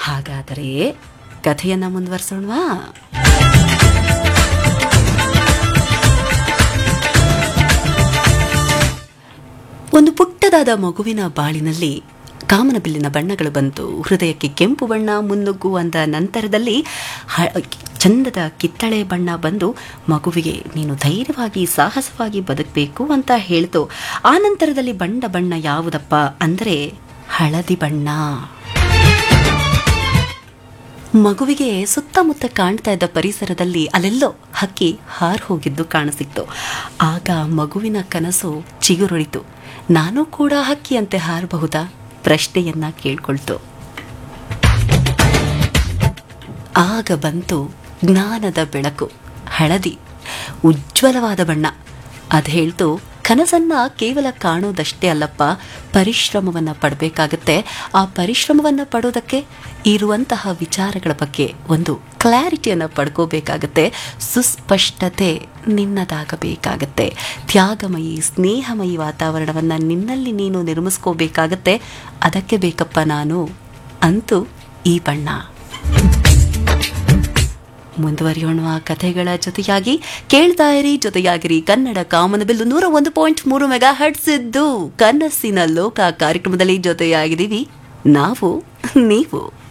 ಹಾಗಾದರೆ ಕಥೆಯನ್ನ ಮುಂದುವರಿಸೋಣವಾ ಒಂದು ಪುಟ್ಟದಾದ ಮಗುವಿನ ಬಾಳಿನಲ್ಲಿ ಕಾಮನಬಿಲ್ಲಿನ ಬಣ್ಣಗಳು ಬಂತು ಹೃದಯಕ್ಕೆ ಕೆಂಪು ಬಣ್ಣ ಮುನ್ನುಗ್ಗು ಅಂದ ನಂತರದಲ್ಲಿ ಹ- ಚಂದದ ಕಿತ್ತಳೆ ಬಣ್ಣ ಬಂದು ಮಗುವಿಗೆ ನೀನು ಧೈರ್ಯವಾಗಿ ಸಾಹಸವಾಗಿ ಬದುಕಬೇಕು ಅಂತ ಹೇಳ್ತು ಆ ನಂತರದಲ್ಲಿ ಬಣ್ಣ ಬಣ್ಣ ಯಾವುದಪ್ಪ ಅಂದರೆ ಹಳದಿ ಬಣ್ಣ ಮಗುವಿಗೆ ಸುತ್ತಮುತ್ತ ಕಾಣ್ತಾ ಇದ್ದ ಪರಿಸರದಲ್ಲಿ ಅಲ್ಲೆಲ್ಲೋ ಹಕ್ಕಿ ಹಾರ್ ಹೋಗಿದ್ದು ಕಾಣಸಿಕ್ತು ಆಗ ಮಗುವಿನ ಕನಸು ಚಿಗುರೊಳಿತು ನಾನು ಕೂಡ ಹಕ್ಕಿಯಂತೆ ಹಾರಬಹುದಾ ಪ್ರಶ್ನೆಯನ್ನ ಕೇಳ್ಕೊಳ್ತು ಆಗ ಬಂತು ಜ್ಞಾನದ ಬೆಳಕು ಹಳದಿ ಉಜ್ವಲವಾದ ಬಣ್ಣ ಅದು ಹೇಳ್ತು ಕನಸನ್ನ ಕೇವಲ ಕಾಣೋದಷ್ಟೇ ಅಲ್ಲಪ್ಪ ಪರಿಶ್ರಮವನ್ನ ಪಡಬೇಕಾಗತ್ತೆ ಆ ಪರಿಶ್ರಮವನ್ನ ಪಡೋದಕ್ಕೆ ಇರುವಂತಹ ವಿಚಾರಗಳ ಬಗ್ಗೆ ಒಂದು ಕ್ಲಾರಿಟಿಯನ್ನು ಪಡ್ಕೋಬೇಕಾಗತ್ತೆ ಸುಸ್ಪಷ್ಟತೆ ನಿನ್ನದಾಗಬೇಕಾಗತ್ತೆ ತ್ಯಾಗಮಯಿ ಸ್ನೇಹಮಯಿ ವಾತಾವರಣವನ್ನು ನಿನ್ನಲ್ಲಿ ನೀನು ನಿರ್ಮಿಸ್ಕೋಬೇಕಾಗತ್ತೆ ಅದಕ್ಕೆ ಬೇಕಪ್ಪ ನಾನು ಅಂತೂ ಈ ಬಣ್ಣ ಮುಂದುವರಿಯೋಣ ಕಥೆಗಳ ಜೊತೆಯಾಗಿ ಕೇಳ್ತಾ ಇರಿ ಜೊತೆಯಾಗಿರಿ ಕನ್ನಡ ಕಾಮನಬಿಲ್ಲು ನೂರ ಒಂದು ಪಾಯಿಂಟ್ ಮೂರು ಮೆಗಾ ಹಡ್ಸಿದ್ದು ಕನಸಿನ ಲೋಕ ಕಾರ್ಯಕ್ರಮದಲ್ಲಿ ಜೊತೆಯಾಗಿದ್ದೀವಿ ನಾವು ನೀವು